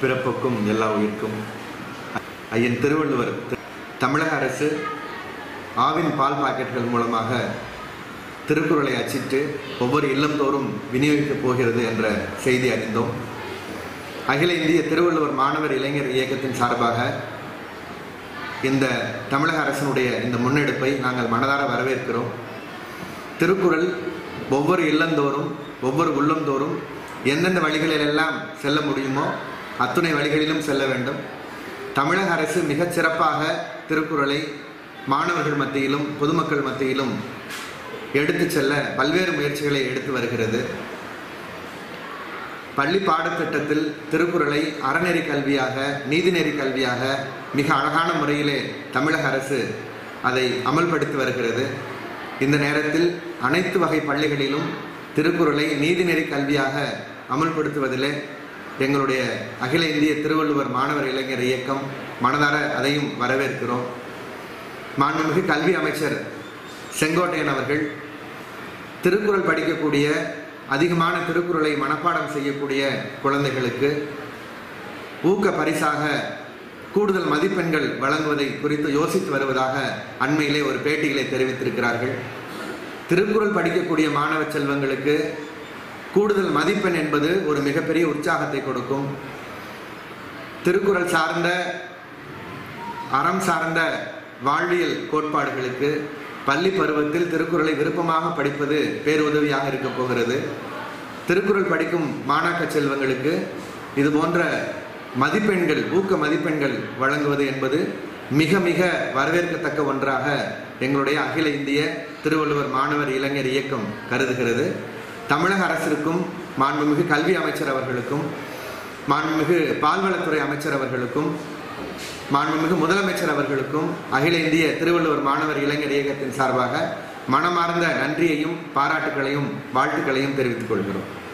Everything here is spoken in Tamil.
பிறப்புக்கும் எல்லா உயிர்க்கும் ஐயன் திருவள்ளுவர் தி- தமிழக அரசு ஆவின் பால் பாக்கெட்டுகள் மூலமாக திருக்குறளை அச்சிட்டு ஒவ்வொரு இல்லந்தோறும் விநியோகிக்கப் போகிறது என்ற செய்தி அறிந்தோம் அகில இந்திய திருவள்ளுவர் மாணவர் இளைஞர் இயக்கத்தின் சார்பாக இந்த தமிழக அரசினுடைய இந்த முன்னெடுப்பை நாங்கள் மனதார வரவேற்கிறோம் திருக்குறள் ஒவ்வொரு இல்லந்தோறும் ஒவ்வொரு உள்ளந்தோறும் எந்தெந்த வழிகளிலெல்லாம் செல்ல முடியுமோ அத்துணை வழிகளிலும் செல்ல வேண்டும் தமிழக அரசு மிகச் சிறப்பாக திருக்குறளை மாணவர்கள் மத்தியிலும் பொதுமக்கள் மத்தியிலும் எடுத்துச் செல்ல பல்வேறு முயற்சிகளை எடுத்து வருகிறது பள்ளி பாடத்திட்டத்தில் திருக்குறளை அறநெறி கல்வியாக நீதிநெறி கல்வியாக மிக அழகான முறையிலே தமிழக அரசு அதை அமல்படுத்தி வருகிறது இந்த நேரத்தில் அனைத்து வகை பள்ளிகளிலும் திருக்குறளை நீதிநெறி கல்வியாக அமல்படுத்துவதிலே எங்களுடைய அகில இந்திய திருவள்ளுவர் மாணவர் இளைஞர் இயக்கம் மனதார அதையும் வரவேற்கிறோம் மாண்புமிகு கல்வி அமைச்சர் செங்கோட்டையன் அவர்கள் திருக்குறள் படிக்கக்கூடிய அதிகமான திருக்குறளை மனப்பாடம் செய்யக்கூடிய குழந்தைகளுக்கு ஊக்க பரிசாக கூடுதல் மதிப்பெண்கள் வழங்குவதை குறித்து யோசித்து வருவதாக அண்மையிலே ஒரு பேட்டியிலே தெரிவித்திருக்கிறார்கள் திருக்குறள் படிக்கக்கூடிய மாணவ செல்வங்களுக்கு கூடுதல் மதிப்பெண் என்பது ஒரு மிகப்பெரிய உற்சாகத்தை கொடுக்கும் திருக்குறள் சார்ந்த அறம் சார்ந்த வாழ்வியல் கோட்பாடுகளுக்கு பள்ளி பருவத்தில் திருக்குறளை விருப்பமாக படிப்பது பேருதவியாக இருக்க போகிறது திருக்குறள் படிக்கும் மாணாக்க செல்வங்களுக்கு இது போன்ற மதிப்பெண்கள் ஊக்க மதிப்பெண்கள் வழங்குவது என்பது மிக மிக வரவேற்கத்தக்க ஒன்றாக எங்களுடைய அகில இந்திய திருவள்ளுவர் மாணவர் இளைஞர் இயக்கம் கருதுகிறது தமிழக அரசிற்கும் மாண்புமிகு கல்வி அமைச்சர் அவர்களுக்கும் மாண்புமிகு பால்வளத்துறை அமைச்சர் அவர்களுக்கும் மாண்புமிகு முதலமைச்சர் அவர்களுக்கும் அகில இந்திய திருவள்ளுவர் மாணவர் இளைஞர் இயக்கத்தின் சார்பாக மனமார்ந்த நன்றியையும் பாராட்டுகளையும் வாழ்த்துக்களையும் தெரிவித்துக் கொள்கிறோம்